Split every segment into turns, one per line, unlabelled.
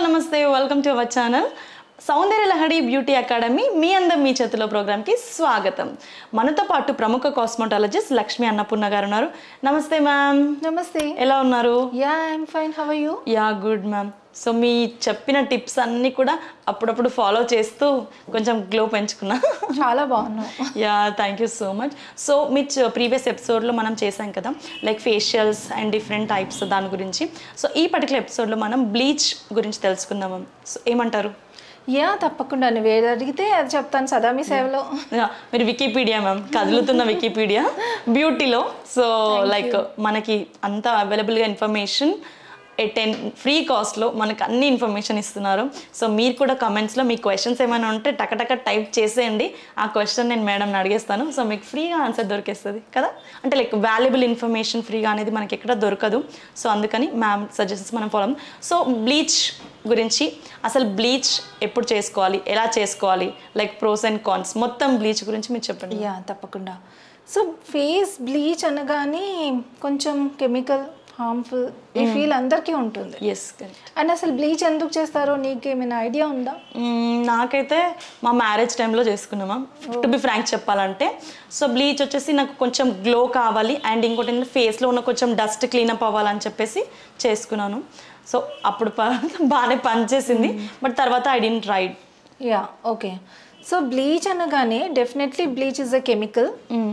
నమస్తే welcome to our channel Soundarya Lahadi beauty academy మీ అందం మీ చేతిలో ప్రోగ్రామ్కి స్వాగతం మనతో పాటు ప్రముఖ కాస్మెటాలజిస్ట్ లక్ష్మి అన్నపూర్ణ గారు ఉన్నారు నమస్తే మ్యామ్
నమస్తే
ఎలా ఉన్నారు
yeah I'm fine how you
yeah good ma'am so మీ చెప్పిన టిప్స్ అన్నీ కూడా అప్పుడప్పుడు ఫాలో చేస్తూ కొంచెం గ్లో పెంచుకున్నా
చాలా బాగున్నావు
yeah thank you so much so మీ ప్రీవియస్ ఎపిసోడ్లో మనం చేసాం కదా like facials and different types దాని గురించి సో ఈ పర్టికులర్ ఎపిసోడ్లో మనం బ్లీచ్ గురించి తెలుసుకుందాం సో ఏమంటారు
యా తప్పకుండా నువ్వు ఏది అడిగితే అది చెప్తాను సదా మీ సేవలో
యా, మీరు వికీపీడియా మ్యామ్ కదులుతున్న వికీపీడియా బ్యూటీలో సో లైక్ మనకి అంత అవైలబుల్గా ఇన్ఫర్మేషన్ టెన్ ఫ్రీ కాస్ట్లో మనకు అన్ని ఇన్ఫర్మేషన్ ఇస్తున్నారు సో మీరు కూడా కమెంట్స్లో మీ క్వశ్చన్స్ ఏమైనా ఉంటే టకటక టైప్ చేసేయండి ఆ క్వశ్చన్ నేను మేడంని అడిగేస్తాను సో మీకు ఫ్రీగా ఆన్సర్ దొరికేస్తుంది కదా అంటే లైక్ వాల్యుబుల్ ఇన్ఫర్మేషన్ ఫ్రీగా అనేది మనకి ఎక్కడ దొరకదు సో అందుకని మ్యామ్ సజెషన్స్ మనం ఫాలో సో బ్లీచ్ గురించి అసలు బ్లీచ్ ఎప్పుడు చేసుకోవాలి ఎలా చేసుకోవాలి లైక్ ప్రోస్ అండ్ కాన్స్ మొత్తం బ్లీచ్ గురించి మీరు చెప్పండి
యా తప్పకుండా సో ఫేస్ బ్లీచ్ అనగానే కొంచెం కెమికల్ హార్మ్ఫుల్ ఈ ఫీల్ అందరికీ ఉంటుంది
ఎస్ కరెక్ట్
అండ్ అసలు బ్లీచ్ ఎందుకు చేస్తారో నీకు ఏమైనా ఐడియా ఉందా
నాకైతే మా మ్యారేజ్ టైంలో చేసుకున్నామా టు బి ఫ్రాంక్ చెప్పాలంటే సో బ్లీచ్ వచ్చేసి నాకు కొంచెం గ్లో కావాలి అండ్ ఇంకోటి ఏంటంటే ఫేస్లో ఉన్న కొంచెం డస్ట్ క్లీనప్ అవ్వాలని చెప్పేసి చేసుకున్నాను సో అప్పుడు ప- బాగానే పనిచేసింది బట్ తర్వాత I didn't ride
yeah okay so bleach అనగానే definitely bleach is a chemical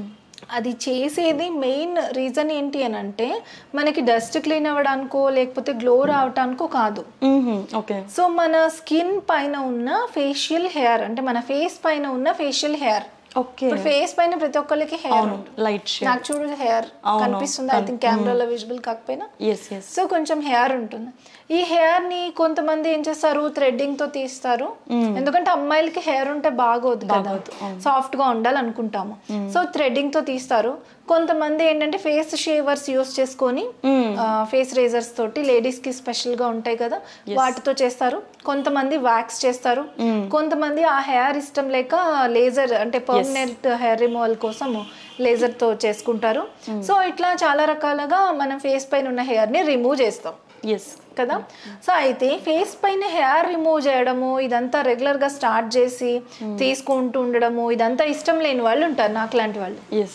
అది చేసేది మెయిన్ రీజన్ ఏంటి అని అంటే మనకి డస్ట్ క్లీన్ అవ్వడానికో లేకపోతే గ్లో రావడానికో కాదు
ఓకే
సో మన స్కిన్ పైన ఉన్న ఫేషియల్ హెయిర్ అంటే మన ఫేస్ పైన ఉన్న ఫేషియల్ హెయిర్
ఓకే
ఇప్పుడు ఫేస్ పైన ప్రతి ఒక్కరికి హెయిర్
లైట్ షేడ్
నాకు చూడు హెయిర్
అవును.
కనిపిస్తుంది ఐ థింక్ కెమెరాలో విజిబుల్ కాకపోయినా
ఎస్ ఎస్
సో కొంచెం హెయిర్ ఉంటుంది ఈ హెయిర్ ని కొంతమంది ఏం చేస్తారు థ్రెడ్డింగ్ తో తీస్తారు ఎందుకంటే అమ్మాయిలకి హెయిర్ ఉంటే బాగోదు కదా సాఫ్ట్ గా ఉండాలి అనుకుంటాము సో థ్రెడ్డింగ్ తో తీస్తారు కొంతమంది ఏంటంటే ఫేస్ షేవర్స్ యూస్ చేసుకొని ఫేస్ రేజర్స్ తోటి లేడీస్ కి స్పెషల్ గా ఉంటాయి కదా వాటితో చేస్తారు కొంతమంది వ్యాక్స్ చేస్తారు కొంతమంది ఆ హెయిర్ ఇష్టం లేక లేజర్ అంటే పర్మనెంట్ హెయిర్ రిమూవల్ కోసం లేజర్ తో చేసుకుంటారు సో ఇట్లా చాలా రకాలుగా మనం ఫేస్ పైన ఉన్న హెయిర్ ని రిమూవ్ చేస్తాం
ఎస్
కదా సో అయితే ఫేస్ పైన హెయిర్ రిమూవ్ చేయడము ఇదంతా రెగ్యులర్ గా స్టార్ట్ చేసి తీసుకుంటూ ఉండడము ఇదంతా ఇష్టం లేని వాళ్ళు ఉంటారు నాకు లాంటి వాళ్ళు
ఎస్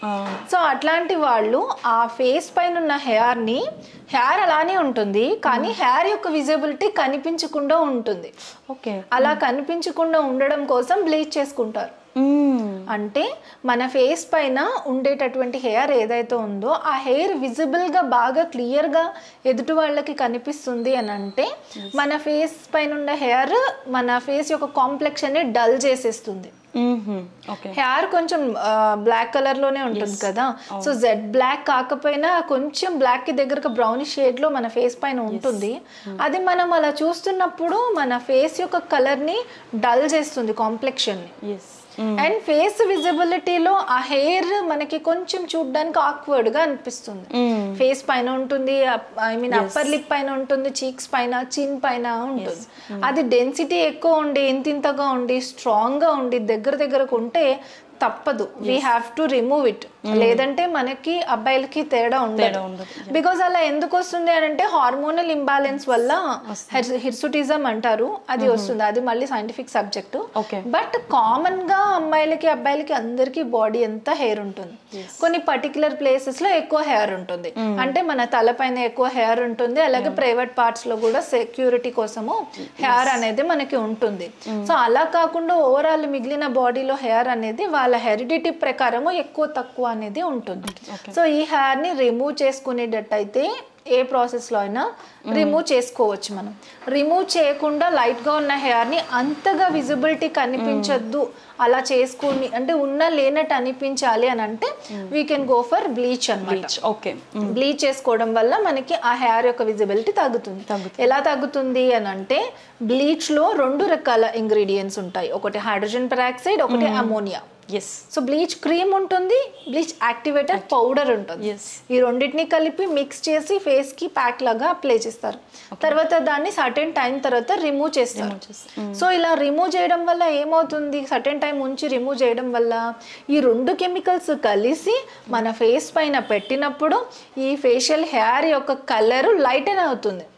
సో అట్లాంటి వాళ్ళు ఆ ఫేస్ పైన ఉన్న హెయిర్ ని హెయిర్ అలానే ఉంటుంది కానీ హెయిర్ యొక్క విజిబిలిటీ కనిపించకుండా ఉంటుంది
ఓకే
అలా కనిపించకుండా ఉండడం కోసం బ్లీచ్ చేసుకుంటారు అంటే మన ఫేస్ పైన ఉండేటటువంటి హెయిర్ ఏదైతే ఉందో ఆ హెయిర్ విజిబుల్గా బాగా క్లియర్గా ఎదుటి వాళ్ళకి కనిపిస్తుంది అని అంటే మన ఫేస్ పైన ఉన్న హెయిర్ మన ఫేస్ యొక్క కాంప్లెక్షన్ ని డల్ చేసేస్తుంది
ఓకే
హెయిర్ కొంచెం బ్లాక్ కలర్ లోనే ఉంటుంది కదా సో జెడ్ బ్లాక్ కాకపోయినా కొంచెం బ్లాక్ కి దగ్గరకు బ్రౌన్ షేడ్ లో మన ఫేస్ పైన ఉంటుంది అది మనం అలా చూస్తున్నప్పుడు మన ఫేస్ యొక్క కలర్ ని డల్ చేస్తుంది కాంప్లెక్షన్ ని
ఎస్
అండ్ ఫేస్ విజిబిలిటీలో ఆ హెయిర్ మనకి కొంచెం చూడడానికి ఆక్వర్డ్ గా అనిపిస్తుంది ఫేస్ పైన ఉంటుంది ఐ మీన్ అప్పర్ లిప్ పైన ఉంటుంది చీక్స్ పైన చిన్ పైన ఉంటుంది అది డెన్సిటీ ఎక్కువ ఉండి ఇంతింతగా ఉండి స్ట్రాంగ్ గా ఉండి దగ్గర దగ్గరకు ఉంటే తప్పదు we have to remove it లేదంటే మనకి అబ్బాయిలకి తేడా ఉండదు
ఉండదు.
బికాజ్ అలా ఎందుకు వస్తుంది అని అంటే హార్మోనల్ ఇంబ్యాలెన్స్ వల్ల హిర్సుటిజం అంటారు అది వస్తుంది అది మళ్ళీ scientific subject
Okay.
But common గా అమ్మాయిలకి అబ్బాయిలకి అందరికి బాడీ అంతా హెయిర్ ఉంటుంది కొన్ని పర్టికులర్ ప్లేసెస్ లో ఎక్కువ హెయిర్ ఉంటుంది అంటే మన తలపైన ఎక్కువ హెయిర్ ఉంటుంది అలాగే ప్రైవేట్ పార్ట్స్ లో కూడా సెక్యూరిటీ కోసము హెయిర్ అనేది మనకి ఉంటుంది సో అలా కాకుండా ఓవరాల్ మిగిలిన బాడీలో హెయిర్ అనేది వాళ్ళ హెరిడిటీ ప్రకారము ఎక్కువ తక్కువ అనేది ఉంటుంది సో ఈ హెయిర్ ని రిమూవ్ చేసుకునేటట్టయితే ఏ ప్రాసెస్ లో అయినా రిమూవ్ చేసుకోవచ్చు మనం రిమూవ్ చేయకుండా లైట్ గా ఉన్న హెయిర్ ని అంతగా విజిబిలిటీ కనిపించద్దు అలా చేసుకుని అంటే ఉన్న లేనట్టు అనిపించాలి అని అంటే we can go for bleach అన్నమాట
ఓకే
బ్లీచ్ చేసుకోవడం వల్ల మనకి ఆ హెయిర్ యొక్క విజిబిలిటీ తగ్గుతుంది ఎలా తగ్గుతుంది అని అంటే బ్లీచ్ లో రెండు రకాల ఇంగ్రీడియంట్స్ ఉంటాయి ఒకటి హైడ్రోజన్ పెరాక్సైడ్ ఒకటి ammonia
yes
so bleach cream ఉంటుంది బ్లీచ్ యాక్టివేటర్ పౌడర్ ఉంటుంది
Yes.
ఈ రెండింటిని కలిపి మిక్స్ చేసి ఫేస్ కి ప్యాక్ లాగా అప్లై చేస్తారు తర్వాత దాన్ని సర్టెన్ టైం తర్వాత రిమూవ్ చేస్తారు సో ఇలా రిమూవ్ చేయడం వల్ల ఏమవుతుంది సర్టెన్ టైం ఉంచి రిమూవ్ చేయడం వల్ల ఈ రెండు కెమికల్స్ కలిసి మన ఫేస్ పైన పెట్టినప్పుడు ఈ ఫేషియల్ హెయిర్ యొక్క కలర్ లైటన్ అవుతుంది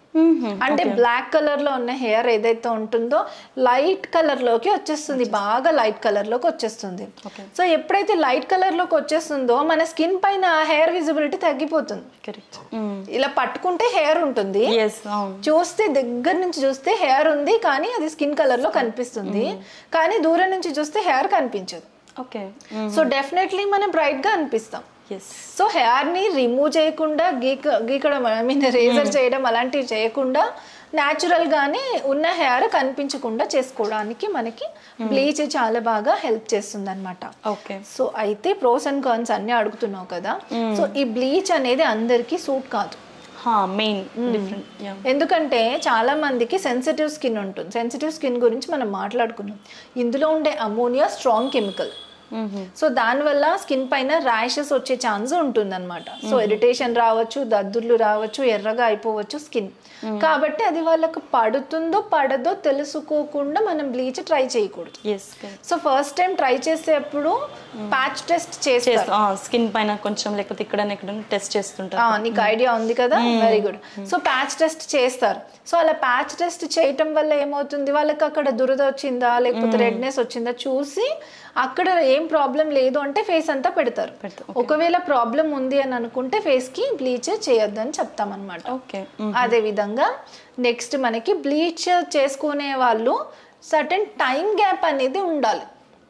అంటే బ్లాక్ కలర్ లో ఉన్న హెయిర్ ఏదైతే ఉంటుందో లైట్ కలర్ లోకి వచ్చేస్తుంది బాగా లైట్ కలర్ లోకి వచ్చేస్తుంది
Okay.
సో ఎప్పుడైతే లైట్ కలర్ లోకి వచ్చేస్తుందో మన స్కిన్ పైన హెయిర్ విజిబిలిటీ తగ్గిపోతుంది
కరెక్ట్
ఇలా పట్టుకుంటే హెయిర్ ఉంటుంది
ఎస్ అవును
చూస్తే దగ్గర నుంచి చూస్తే హెయిర్ ఉంది కానీ అది స్కిన్ కలర్ లో కనిపిస్తుంది కానీ దూరం నుంచి చూస్తే హెయిర్ కనిపించదు
ఓకే
సో డెఫినెట్లీ మనం బ్రైట్ గా అనిపిస్తాం
ఎస్
సో హెయిర్ ని రిమూవ్ చేయకుండా గీక గీకడం ఐ మీన్ రేజర్ చేయడం అలాంటివి చేయకుండా న్యాచురల్ గానే ఉన్న హెయిర్ కనిపించకుండా చేసుకోవడానికి మనకి బ్లీచ్ చాలా బాగా హెల్ప్ చేస్తుంది అనమాట
ఓకే
సో అయితే ప్రోస్ అండ్ కాన్స్ అన్ని అడుగుతున్నావు కదా సో ఈ బ్లీచ్ అనేది అందరికీ సూట్ కాదు
హా మెయిన్ డిఫరెంట్ యా
ఎందుకంటే చాలా మందికి సెన్సిటివ్ స్కిన్ ఉంటుంది సెన్సిటివ్ స్కిన్ గురించి మనం మాట్లాడుకున్నాం ఇందులో ఉండే అమోనియా స్ట్రాంగ్ కెమికల్ సో దానివల్ల స్కిన్ పైన ర్యాషెస్ వచ్చే ఛాన్స్ ఉంటుందన్నమాట సో ఇరిటేషన్ రావచ్చు దద్దుర్లు రావచ్చు ఎర్రగా అయిపోవచ్చు స్కిన్ కాబట్టి అది వాళ్ళకు పడుతుందో పడదో తెలుసుకోకుండా మనం బ్లీచ్ ట్రై చేయకూడదు
yes correct
so first time try చేసేప్పుడు ప్యాచ్ టెస్ట్ చేస్తారు
చేస్తా స్కిన్ పైన కొంచెం లేకపోతే ఇక్కడ ఇక్కడ టెస్ట్ చేస్తుంటారు
ఆ, నీకు ఐడియా ఉంది కదా very good so patch test చేస్తారు సో అలా ప్యాచ్ టెస్ట్ చేయటం వల్ల ఏమవుతుంది వాళ్ళకి అక్కడ దురద వచ్చిందా లేకపోతే రెడ్నెస్ వచ్చిందా చూసి అక్కడ ఏం ప్రాబ్లం లేదు అంటే ఫేస్ అంతా పెడతారు
పెడతారు,
ఒకవేళ ప్రాబ్లం ఉంది అని అనుకుంటే ఫేస్ కి బ్లీచ్ చేయొద్దు అని చెప్తామన్నమాట
ఓకే
అదే విధంగా నెక్స్ట్ మనకి బ్లీచ్ చేసుకునే వాళ్ళు సర్టన్ టైం గ్యాప్ అనేది ఉండాలి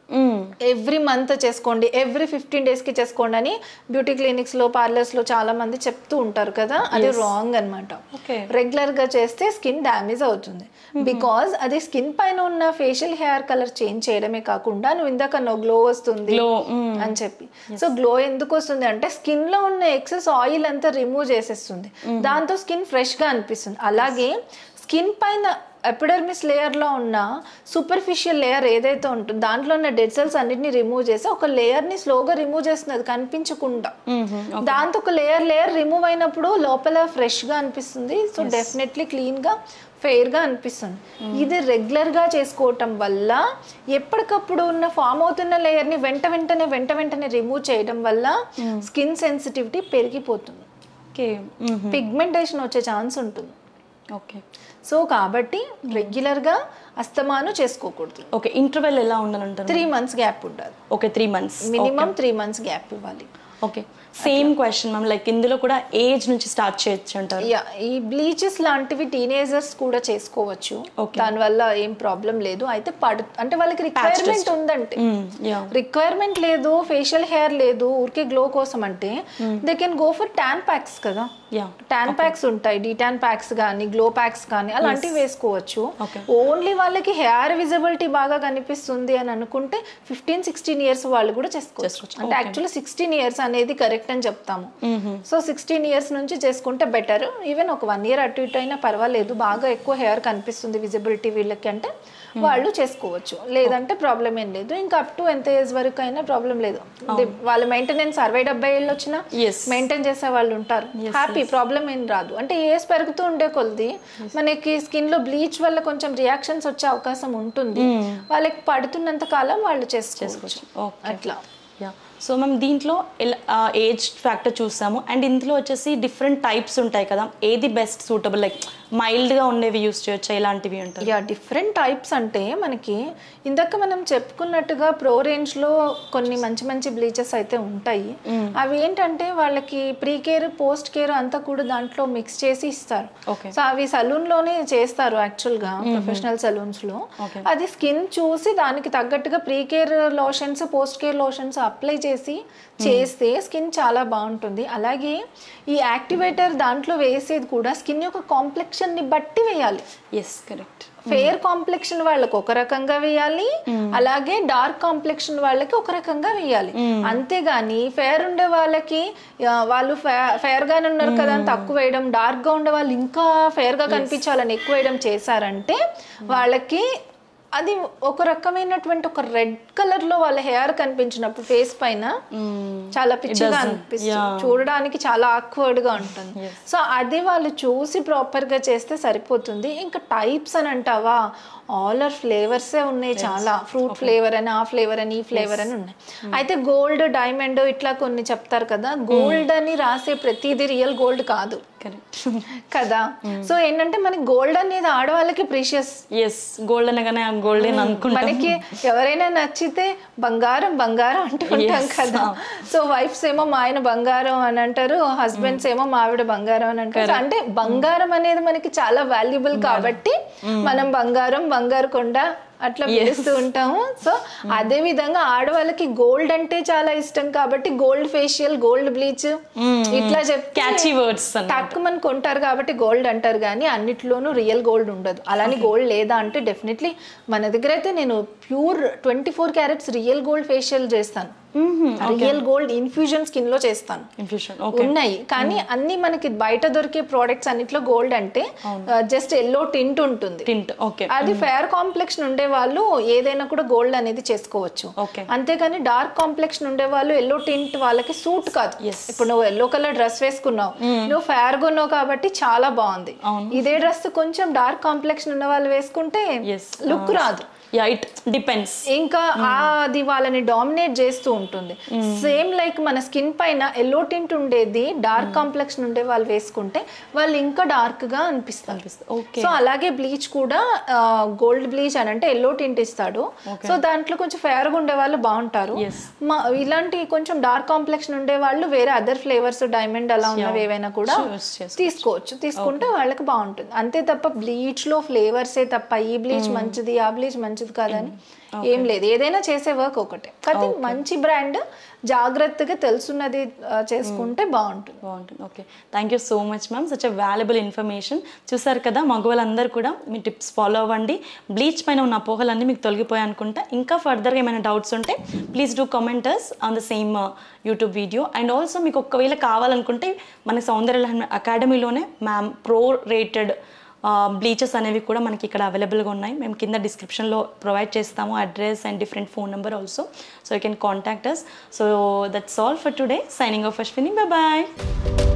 ఎవ్రీ మంత్ చేసుకోండి ఎవ్రీ ఫిఫ్టీన్ డేస్కి చేసుకోండి అని బ్యూటీ క్లినిక్స్లో పార్లర్స్లో చాలా మంది చెప్తూ ఉంటారు కదా అది రాంగ్ అనమాట
Okay.
రెగ్యులర్గా చేస్తే స్కిన్ డ్యామేజ్ అవుతుంది బికాజ్ అది స్కిన్ పైన ఉన్న ఫేషియల్ హెయిర్ కలర్ చేంజ్ చేయడమే కాకుండా నువ్వు ఇందాక నువ్వు గ్లో వస్తుంది
గ్లో
అని చెప్పి సో గ్లో ఎందుకు వస్తుంది అంటే స్కిన్ లో ఉన్న ఎక్సెస్ ఆయిల్ అంతా రిమూవ్ చేసేస్తుంది దాంతో స్కిన్ ఫ్రెష్ గా అనిపిస్తుంది అలాగే స్కిన్ పైన ఎపిడర్మిస్ లేయర్ లో ఉన్న సూపర్ఫిషియల్ లేయర్ ఏదైతే ఉంటుందో దాంట్లో ఉన్న డెడ్ సెల్స్ అన్నిటిని రిమూవ్ చేసి ఒక లేయర్ ని స్లోగా రిమూవ్ చేస్తుంది అది కనిపించకుండా దాంతో ఒక లేయర్ లేయర్ రిమూవ్ అయినప్పుడు లోపల ఫ్రెష్ గా అనిపిస్తుంది సో డెఫినెట్లీ క్లీన్ గా ఫెయిర్ గా అనిపిస్తుంది ఇది రెగ్యులర్ గా చేసుకోవటం వల్ల ఎప్పటికప్పుడు ఉన్న ఫామ్ అవుతున్న లేయర్ ని వెంట వెంటనే వెంట వెంటనే రిమూవ్ చేయడం వల్ల స్కిన్ సెన్సిటివిటీ పెరిగిపోతుంది
ఓకే
పిగ్మెంటేషన్ వచ్చే ఛాన్స్ ఉంటుంది
ఓకే
సో కాబట్టి రెగ్యులర్ గా అస్తమాను చేసుకోకూడదు
ఓకే ఇంటర్వెల్ ఎలా ఉండాలంటారు
త్రీ మంత్స్ గ్యాప్ ఉండాలి
okay three months
minimum three months gap ఇవ్వాలి
okay same question ma'am like ఇందులో కూడా ఏజ్ నుంచి స్టార్ట్ చేయొచ్చు అంటారు
యా ఈ బ్లీచెస్ లాంటివి టీనేజర్స్ కూడా చేసుకోవచ్చు
Okay.
దానివల్ల ఏం ప్రాబ్లం లేదు అయితే పడు అంటే వాళ్ళకి రిక్వైర్మెంట్ ఉందంటే
యా
రిక్వైర్మెంట్ లేదు ఫేషియల్ హెయిర్ లేదు ఊరికే గ్లో కోసం అంటే they can go for tan packs కదా
యా
ట్యాన్ ప్యాక్స్ ఉంటాయి డీటాన్ ప్యాక్స్ కానీ గ్లో ప్యాక్స్ కానీ అలాంటివి వేసుకోవచ్చు
Okay.
ఓన్లీ వాళ్ళకి హెయిర్ విజిబిలిటీ బాగా కనిపిస్తుంది అని అనుకుంటే ఫిఫ్టీన్ సిక్స్టీన్ ఇయర్స్ వాళ్ళు కూడా చేసుకోవచ్చు
చేసుకోవచ్చు.
అంటే యాక్చువల్లీ సిక్స్టీన్ ఇయర్స్ అనేది కరెక్ట్ అని చెప్తాము సో సిక్స్టీన్ ఇయర్స్ నుంచి చేసుకుంటే బెటర్ ఈవెన్ ఒక వన్ ఇయర్ అటు ఇటు అయినా పర్వాలేదు బాగా ఎక్కువ హెయిర్ కనిపిస్తుంది విజిబిలిటీ వీళ్ళకి అంటే వాళ్ళు చేసుకోవచ్చు లేదంటే ప్రాబ్లం ఏం లేదు ఇంకా అప్ టు ఎంత ఏజ్ వరకు అయినా ప్రాబ్లం లేదు ది- వాళ్ళ మెయింటెనెన్స్ అరవై డెబ్బై ఏళ్ళు వచ్చినా
Yes.
మెయింటైన్ చేసే వాళ్ళు ఉంటారు హ్యాపీ ప్రాబ్లం ఏం రాదు అంటే ఏజ్ పెరుగుతూ ఉండే కొద్ది మనకి స్కిన్ లో బ్లీచ్ వల్ల కొంచెం రియాక్షన్స్ వచ్చే అవకాశం ఉంటుంది వాళ్ళకి పడుతున్నంత కాలం వాళ్ళు చేసుకోవచ్చు
ఓకే
అట్లా
యా సో మ్యామ్ దీంట్లో ఏజ్ ఫ్యాక్టర్ చూసాము అండ్ ఇందులో వచ్చేసి డిఫరెంట్ టైప్స్ ఉంటాయి కదా ఏది బెస్ట్ సూటబుల్ లైక్ మైల్డ్గా ఉండేవి యూస్ చేయొచ్చా ఇలాంటివి అంటారు
యా డిఫరెంట్ టైప్స్ అంటే మనకి ఇందాక మనం చెప్పుకున్నట్టుగా ప్రో రేంజ్ లో కొన్ని మంచి మంచి బ్లీచెస్ అయితే ఉంటాయి అవి ఏంటంటే వాళ్ళకి ప్రీ కేర్ పోస్ట్ కేర్ అంతా కూడా దాంట్లో మిక్స్ చేసి ఇస్తారు
Okay.
సో అవి సలూన్ లోనే చేస్తారు యాక్చువల్ గా ప్రొఫెషనల్ సలూన్స్ లో
Okay.
అది స్కిన్ చూసి దానికి తగ్గట్టుగా pre care lotions post care lotions apply చేసి చేస్తే స్కిన్ చాలా బాగుంటుంది అలాగే ఈ యాక్టివేటర్ దాంట్లో వేసేది కూడా స్కిన్ యొక్క కాంప్లెక్షన్ ని బట్టి వేయాలి
ఎస్ కరెక్ట్
ఫెయిర్ కాంప్లెక్షన్ వాళ్ళకి ఒక రకంగా వేయాలి అలాగే డార్క్ కాంప్లెక్షన్ వాళ్ళకి ఒక రకంగా వేయాలి అంతేగాని ఫెయిర్ ఉండే వాళ్ళకి ఆ, వాళ్ళు ఫెయిర్ గానే ఉన్నారు కదా అని తక్కువ వేయడం డార్క్ గా ఉండే వాళ్ళు ఇంకా ఫెయిర్ గా కనిపించాలని ఎక్కువ వేయడం చేశారంటే వాళ్ళకి అది ఒక రకమైనటువంటి ఒక రెడ్ కలర్ లో వాళ్ళ హెయిర్ కనిపించినప్పుడు ఫేస్ పైన చాలా పిచ్చిగా అనిపిస్తుంది చూడడానికి చాలా ఆక్వర్డ్ గా ఉంటుంది సో అది వాళ్ళు చూసి ప్రాపర్ గా చేస్తే సరిపోతుంది ఇంకా టైప్స్ అని అంటావా ఆల్ ఆర్ ఫ్లేవర్సే ఉన్నాయి చాలా ఫ్రూట్ ఫ్లేవర్ అని ఆ ఫ్లేవర్ అని ఈ ఫ్లేవర్ అని ఉన్నాయి అయితే గోల్డ్ డైమండ్ ఇట్లా కొన్ని చెప్తారు కదా గోల్డ్ అని రాసే ప్రతిదీ రియల్ గోల్డ్ కాదు
కరెక్ట్
కదా సో ఏంటంటే మనకి గోల్డ్ అనేది ఆడవాళ్ళకి ప్రీషియస్
ఎస్ గోల్డ్ అనగానే ఆ గోల్డెన్ అనుకుంటాం
మనకి ఎవరైనా నచ్చితే బంగారం బంగారం అంటూ ఉంటాం కదా సో వైఫ్స్ ఏమో మా ఆయన బంగారం అని అంటారు హస్బెండ్స్ ఏమో మా ఆవిడ బంగారం అని అంటారు అంటే బంగారం అనేది మనకి చాలా వాల్యుబుల్ కాబట్టి మనం బంగారం బంగారు కొండ అట్లా పిలుస్తూ ఉంటాము సో అదే విధంగా ఆడవాళ్ళకి గోల్డ్ అంటే చాలా ఇష్టం కాబట్టి గోల్డ్ ఫేషియల్ గోల్డ్ బ్లీచ్ ఇట్లా చెప్తే
క్యాచీ వర్డ్స్ అన్న
తక్కువ మనకు కొంటారు కాబట్టి గోల్డ్ అంటారు కానీ అన్నిట్లోనూ రియల్ గోల్డ్ ఉండదు అలానే గోల్డ్ లేదా అంటే డెఫినెట్లీ మన దగ్గర అయితే నేను pure twenty four carats real gold facial చేస్తాను రియల్ గోల్డ్ ఇన్ఫ్యూజన్ స్కిన్ లో చేస్తాను
ఇన్ఫ్యూషన్
ఉన్నాయి కానీ అన్ని మనకి బయట దొరికే ప్రోడక్ట్స్ అన్నిట్లో గోల్డ్ అంటే జస్ట్ ఎల్లో టింట్ ఉంటుంది
టింట్ ఓకే
అది ఫేర్ కాంప్లెక్షన్ ఉండే వాళ్ళు ఏదైనా కూడా గోల్డ్ అనేది చేసుకోవచ్చు
Okay.
అంతేగాని డార్క్ కాంప్లెక్షన్ ఉండే వాళ్ళు ఎల్లో టింట్ వాళ్ళకి సూట్ కాదు ఇప్పుడు నువ్వు ఎల్లో కలర్ డ్రెస్ వేసుకున్నావు నువ్వు ఫేర్ గా ఉన్నావు కాబట్టి చాలా బాగుంది ఇదే డ్రెస్ కొంచెం డార్క్ కాంప్లెక్షన్ ఉన్న వాళ్ళు వేసుకుంటే
ఎస్
లుక్ రాదు
యా ఇట్ డిపెండ్స్
ఇంకా అది వాళ్ళని డామినేట్ చేస్తూ ఉంటుంది సేమ్ లైక్ మన స్కిన్ పైన ఎల్లో టింట్ ఉండేది డార్క్ కాంప్లెక్షన్ ఉండే వాళ్ళు వేసుకుంటే వాళ్ళు ఇంకా డార్క్ గా అనిపిస్తారు
ఓకే
సో అలాగే బ్లీచ్ కూడా గోల్డ్ బ్లీచ్ అని అంటే ఎల్లో టింట్ ఇస్తాడు సో దాంట్లో కొంచెం ఫేర్ గా ఉండే వాళ్ళు బాగుంటారు
Yes.
మా ఇలాంటి కొంచెం డార్క్ కాంప్లెక్షన్ ఉండే వాళ్ళు వేరే అదర్ ఫ్లేవర్స్ డైమండ్ అలా ఉన్నవి ఏవైనా కూడా
Choose చేసుకోవచ్చు.
తీసుకోవచ్చు తీసుకుంటే వాళ్ళకి బాగుంటుంది అంతే తప్ప బ్లీచ్ లో ఫ్లేవర్సే తప్ప ఈ బ్లీచ్ మంచిది ఆ బ్లీచ్ మంచిది కాదని ఏం లేదు ఏదైనా చేసే వర్క్ ఒకటే కానీ మంచి బ్రాండ్ జాగ్రత్తగా తెలుసున్నది ఆ, చేసుకుంటే బాగుంటుంది
బాగుంటుంది okay thank you so much ma'am such a valuable information చూసారు కదా మగవాళ్ళందరూ కూడా మీ టిప్స్ ఫాలో అవ్వండి బ్లీచ్ పైన ఉన్న అపోహలన్నీ మీకు తొలగిపోయాయి అనుకుంటా ఇంకా ఫర్దర్గా ఏమైనా డౌట్స్ ఉంటే please do commenters on the same YouTube video and also మీకు ఒకవేళ కావాలనుకుంటే మన సౌందర్య అకాడమీలోనే మ్యామ్ ప్రో రేటెడ్ బ్లీచెస్ అనేవి కూడా మనకి ఇక్కడ అవైలబుల్గా ఉన్నాయి మేము కింద డిస్క్రిప్షన్లో ప్రొవైడ్ చేస్తాము address and different phone number also so you can contact us so that's all for today signing off Ashwini bye